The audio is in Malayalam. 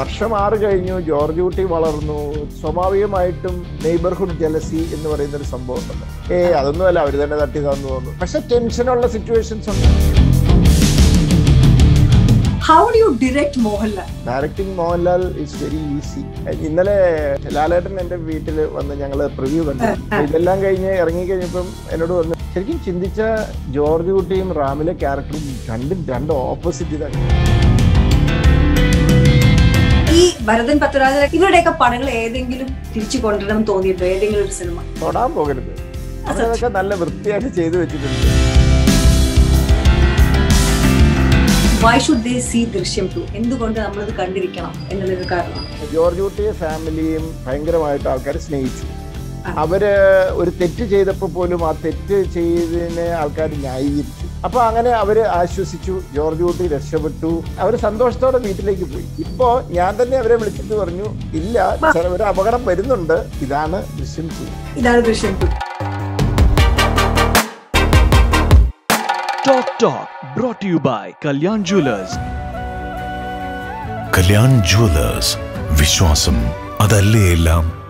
വർഷം ആറ് കഴിഞ്ഞു ജോർജ് കുട്ടി വളർന്നു സ്വാഭാവികമായിട്ടും നെയ്ബർഹുഡ് ജലസി എന്ന് പറയുന്ന ഒരു സംഭവം ഉണ്ടല്ലോ ഏ അതൊന്നുമല്ല അവർ തന്നെ തട്ടി തന്നു തോന്നുന്നു പക്ഷെ ടെൻഷനുള്ള സിറ്റുവേഷൻസ് ഉണ്ട് how do you direct Mohanlal directing Mohanlal is very easy ഇന്നലെ ലാലേട്ടൻ എന്റെ വീട്ടിൽ വന്ന് ഞങ്ങൾ പ്രിവ്യൂ കണ്ടു ഇതെല്ലാം കഴിഞ്ഞ് ഇറങ്ങി കഴിഞ്ഞപ്പം എന്നോട് പറഞ്ഞു ശരിക്കും ചിന്തിച്ച ജോർജ് കുട്ടിയും റാമിലെ ക്യാരക്ടറും രണ്ടും രണ്ട് ഓപ്പോസിറ്റ് ഇതാണ് ഈ ഭരതൻ പത്തുരാജ ഇവരുടെയൊക്കെ പടങ്ങൾ ഏതെങ്കിലും തിരിച്ചു കൊണ്ടുവരണം എന്ന് തോന്നിയിട്ടുണ്ടോ ഏതെങ്കിലും ഒരു സിനിമ തൊടാൻ പോകരുത് അവരതൊക്കെ നല്ല വൃത്തിയായിട്ട് ചെയ്തു വെച്ചിട്ടുണ്ട് why should they see Drishyam two എന്തുകൊണ്ട് നമ്മളത് കണ്ടിരിക്കണം എന്നുള്ളൊരു കാരണം ജോർജ് കുട്ടിയെ ഫാമിലിയും ഭയങ്കരമായിട്ട് ആൾക്കാർ സ്നേഹിച്ചു ആ. അവര് ഒരു തെറ്റ് ചെയ്തപ്പോൾ പോലും ആ തെറ്റ് ചെയ്തതിനെ ആൾക്കാർ ന്യായീകരിച്ചു അപ്പൊ അങ്ങനെ അവര് ആശ്വസിച്ചു ജോർജ് കുട്ടി രക്ഷപ്പെട്ടു അവർ സന്തോഷത്തോടെ വീട്ടിലേക്ക് പോയി ഇപ്പോ ഞാൻ തന്നെ അവരെ വിളിച്ചിട്ട് പറഞ്ഞു ഇല്ല സാർ ഒരു അപകടം വരുന്നുണ്ട് ഇതാണ് ദൃശ്യം ടു ഇതാണ് Drishyam two Talk Talk brought to you by Kalyan Jewelers. Kalyan jewellers വിശ്വാസം അതല്ലേ എല്ലാം